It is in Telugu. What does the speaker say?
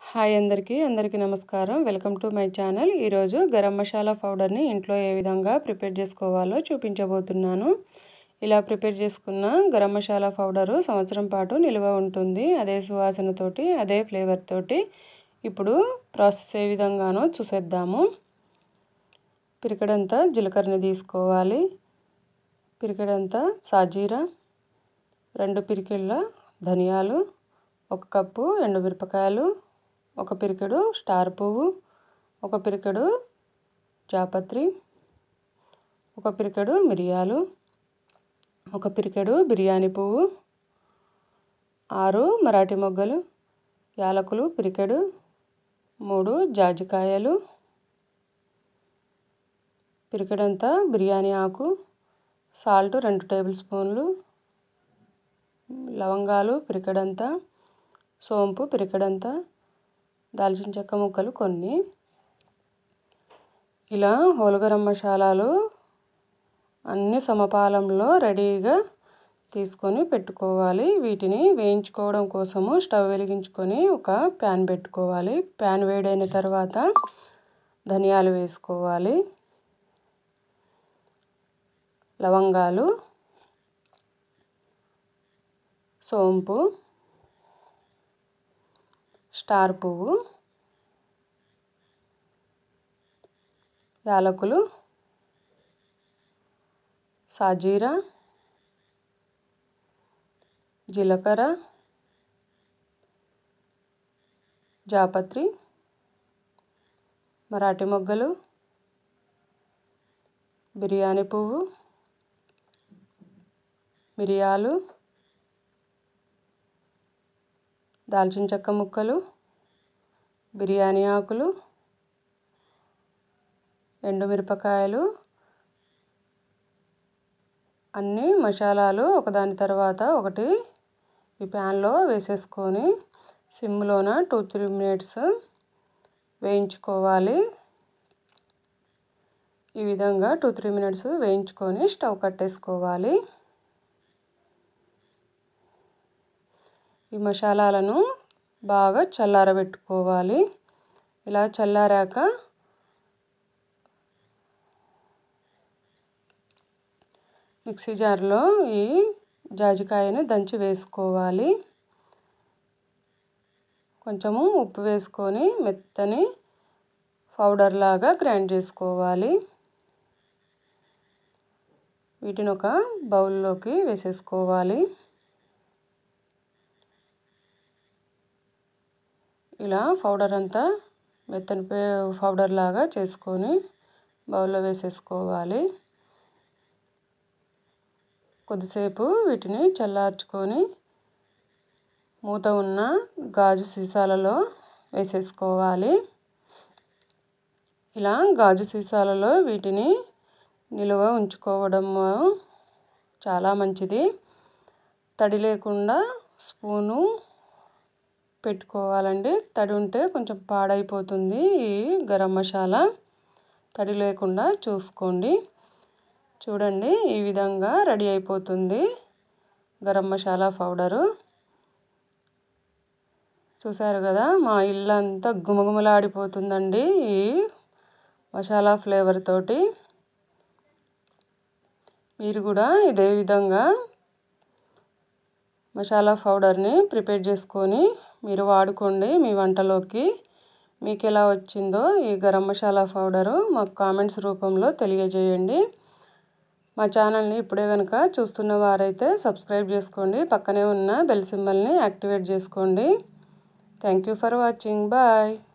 హాయ్ అందరికీ అందరికీ నమస్కారం వెల్కమ్ టు మై ఛానల్ ఈరోజు గరం మసాలా పౌడర్ని ఇంట్లో ఏ విధంగా ప్రిపేర్ చేసుకోవాలో చూపించబోతున్నాను ఇలా ప్రిపేర్ చేసుకున్న గరం మసాలా పౌడరు సంవత్సరం పాటు నిల్వ ఉంటుంది అదే సువాసనతోటి అదే ఫ్లేవర్ తోటి ఇప్పుడు ప్రాసెస్ ఏ విధంగానో చూసేద్దాము పిరికడంతా జీలకర్రని తీసుకోవాలి పిరికడంతా సాజీరా రెండు పిరికిళ్ళ ధనియాలు ఒక కప్పు ఎండుమిరపకాయలు ఒక పిరికెడు స్టార్ పువ్వు ఒక పిరికెడు జాపత్రి ఒక పిరికెడు మిరియాలు ఒక పిరికెడు బిర్యానీ పువ్వు ఆరు మరాఠీ మొగ్గలు యాలకులు పిరికెడు మూడు జాజికాయలు పిరికెడంతా బిర్యానీ ఆకు సాల్ట్ రెండు టేబుల్ స్పూన్లు లవంగాలు పిరికెడంతా సోంపు పిరికెడంతా దాల్చిన చెక్క ముక్కలు కొన్ని ఇలా హోలగరం మసాలాలు అన్ని సమపాలంలో రెడీగా తీసుకొని పెట్టుకోవాలి వీటిని వేయించుకోవడం కోసము స్టవ్ వెలిగించుకొని ఒక ప్యాన్ పెట్టుకోవాలి ప్యాన్ వేడైన తర్వాత ధనియాలు వేసుకోవాలి లవంగాలు సోంపు స్టార్ పువ్వు యాలకులు సాజీరా జీలకర్ర జాపత్రి మరాఠీ మొగ్గలు బిర్యానీ పువ్వు మిరియాలు దాల్చిన చెక్క ముక్కలు బిర్యానీ ఆకులు ఎండుమిరపకాయలు అన్ని మసాలాలు ఒకదాని తర్వాత ఒకటి ఈ ప్యాన్లో వేసేసుకొని సిమ్లోన టూ త్రీ మినిట్స్ వేయించుకోవాలి ఈ విధంగా టూ త్రీ మినిట్స్ వేయించుకొని స్టవ్ కట్టేసుకోవాలి ఈ మసాలాలను బాగా చల్లారబెట్టుకోవాలి ఇలా చల్లారాక మిక్సీ జార్లో ఈ జాజికాయని దంచి వేసుకోవాలి కొంచెము ఉప్పు వేసుకొని మెత్తని పౌడర్ లాగా గ్రైండ్ చేసుకోవాలి వీటిని ఒక బౌల్లోకి వేసేసుకోవాలి ఇలా పౌడర్ అంతా మెత్తని పౌడర్ లాగా చేసుకొని బౌల్లో వేసేసుకోవాలి కొద్దిసేపు వీటిని చల్లార్చుకొని మూత ఉన్న గాజు సీసాలలో వేసేసుకోవాలి ఇలా గాజు సీసాలలో వీటిని నిలువ ఉంచుకోవడం చాలా మంచిది తడి లేకుండా స్పూను పెట్టుకోవాలండి తడి ఉంటే కొంచెం పాడైపోతుంది ఈ గరం మసాలా తడి లేకుండా చూసుకోండి చూడండి ఈ విధంగా రెడీ అయిపోతుంది గరం మసాలా పౌడరు చూసారు కదా మా ఇల్లు అంతా గుమగుమలాడిపోతుందండి ఈ మసాలా ఫ్లేవర్ తోటి మీరు కూడా ఇదే విధంగా మసాలా పౌడర్ని ప్రిపేర్ చేసుకొని మీరు వాడుకోండి మీ వంటలోకి మీకు ఎలా వచ్చిందో ఈ గరం మసాలా పౌడరు మాకు కామెంట్స్ రూపంలో తెలియజేయండి మా ఛానల్ని ఇప్పుడే కనుక చూస్తున్న వారైతే సబ్స్క్రైబ్ చేసుకోండి పక్కనే ఉన్న బెల్ సింబల్ని యాక్టివేట్ చేసుకోండి thank you for watching bye